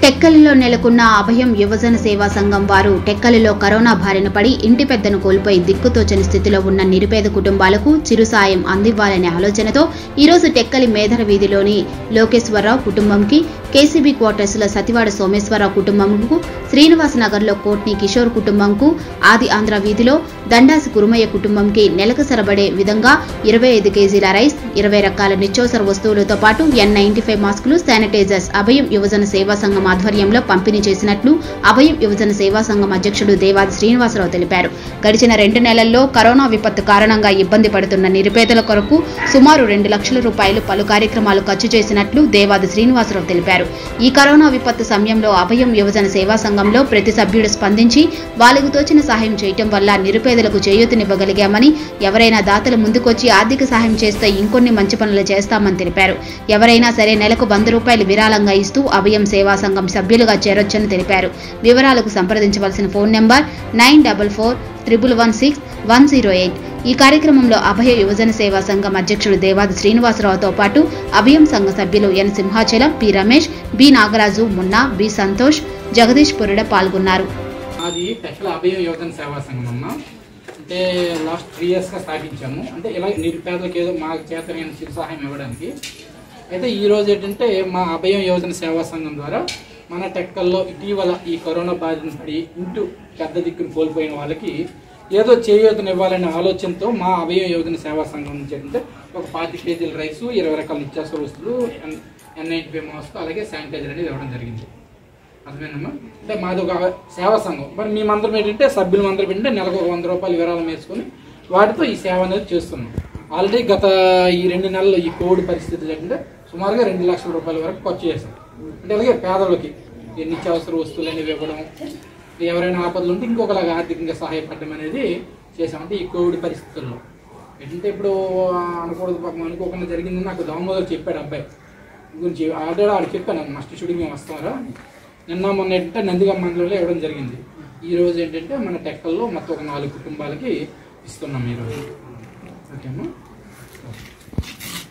టెక్కలిలో నెలకొన్న అభయం యువజన సేవా సంఘం వారు టెక్కలిలో కరోనా బారిన పడి ఇంటి పెద్దను కోల్పోయి దిక్కుతోచని స్థితిలో ఉన్న నిరుపేద కుటుంబాలకు చిరు సాయం అందివ్వాలనే ఆలోచనతో ఈరోజు టెక్కలి మేధర వీధిలోని లోకేశ్వరరావు కుటుంబంకి కేసీబీ క్వార్టర్స్లో సతివాడ సోమేశ్వరరావు కుటుంబంకు శ్రీనివాస్ నగర్లో కోట్ని కిషోర్ కుటుంబంకు ఆది ఆంధ్ర వీధిలో దండాసి కురుమయ్య కుటుంబంకి నెలకు సరబడే విధంగా ఇరవై ఐదు కేజీల రైస్ ఇరవై రకాల నిత్యావసర వస్తువులతో పాటు ఎన్ నైన్టీ ఫైవ్ మాస్కులు శానిటైజర్స్ అభయం యువజన సేవా సంఘం ఆధ్వర్యంలో పంపిణీ చేసినట్లు అభయం యువజన సేవా సంఘం అధ్యక్షుడు దేవాది శ్రీనివాసరావు తెలిపారు గడిచిన రెండు నెలల్లో కరోనా విపత్తు కారణంగా ఇబ్బంది పడుతున్న నిరుపేదల కొరకు సుమారు రెండు లక్షల రూపాయలు పలు కార్యక్రమాలు ఖర్చు చేసినట్లు దేవాది శ్రీనివాసరావు తెలిపారు ఈ కరోనా విపత్తు సమయంలో అభయం యువజన సేవా సంఘంలో ప్రతి సభ్యుడు స్పందించి వాళ్ళకు తోచిన సహాయం చేయటం వల్ల నిరుపేదలకు చేయూతనివ్వగలిగామని ఎవరైనా దాతలు ముందుకొచ్చి ఆర్థిక సహాయం చేస్తే ఇంకొన్ని మంచి పనులు చేస్తామని తెలిపారు ఎవరైనా సరే నెలకు వంద రూపాయలు విరాళంగా ఇస్తూ అభయం సేవా సంఘం సభ్యులుగా చేరొచ్చని తెలిపారు వివరాలకు సంప్రదించవలసిన phone number nine double four triple one six one zero eight ఈ కార్యక్రమంలో అభయ యువజన సేవా సంఘం అధ్యక్షుడు దేవాది శ్రీనివాసరావుతో పాటు అభయం సంఘ సభ్యులు N Simhachalam P Ramesh B Nagaraju Munna B Santosh Jagadish Puruda పాల్గొన్నారు అది టెక్కల అభయం యువజన సేవా సంఘం అమ్మ అంటే లాస్ట్ త్రీ ఇయర్స్గా స్థాపించాము అంటే ఇలా నిరుపేదలకు ఏదో మా చేత నేను చిరు సహాయం ఇవ్వడానికి అయితే ఈ రోజు ఏంటంటే మా అభయం యువజన సేవా సంఘం ద్వారా మన టెక్కల్లో ఇటీవల ఈ కరోనా బాధిన పడి ఇంటూ పెద్ద దిక్కును కోల్పోయిన వాళ్ళకి ఏదో చేయూతనివ్వాలనే ఆలోచనతో మా అభయం యువజన సేవా సంఘం నుంచి ఏంటంటే ఒక పాతి కేజీల రైసు ఇరవై రకాల నిత్యావసర వస్తువులు N N ninety five mask అలాగే శానిటైజర్ అనేది ఇవ్వడం జరిగింది అర్థమేనమ్మా అంటే మాది ఒక సేవా సంఘం మరి మేమందరం ఏంటంటే సభ్యులు అందరం ఏంటంటే నెలకు ఒక వంద రూపాయలు విరాళం వేసుకొని వాటితో ఈ సేవ అనేది చేస్తున్నాం ఆల్రెడీ గత ఈ రెండు నెలలు ఈ కోవిడ్ పరిస్థితులు ఏంటంటే సుమారుగా రెండు లక్షల రూపాయల వరకు ఖర్చు చేశాం అంటే అలాగే పేదలకి ఈ నిత్యావసర వస్తువులు అనేవి ఇవ్వడం ఎవరైనా ఆపదలు ఉంటే ఇంకొకలాగా ఆర్థికంగా సహాయపడడం అనేది చేసాం అంటే ఈ కోవిడ్ పరిస్థితుల్లో ఏంటంటే ఇప్పుడు అనకూడదు పాపం అనుకోకుండా జరిగిందని నాకు దామోదర్ చెప్పాడు అబ్బాయి గురించి ఆల్రెడీ ఆడు చెప్పాను మస్ట్ షూటింగ్ మేము వస్తారా నిన్న మొన్న ఏంటంటే నందిగా మండలంలో ఇవ్వడం జరిగింది ఈ రోజు ఏంటంటే మన టెక్కల్లో మొత్తం ఒక నాలుగు కుటుంబాలకి ఇస్తున్నాం ఈరోజు ఓకేమ్మా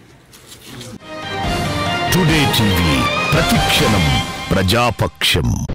టుడే టీవీ ప్రతిక్షణం ప్రజాపక్షం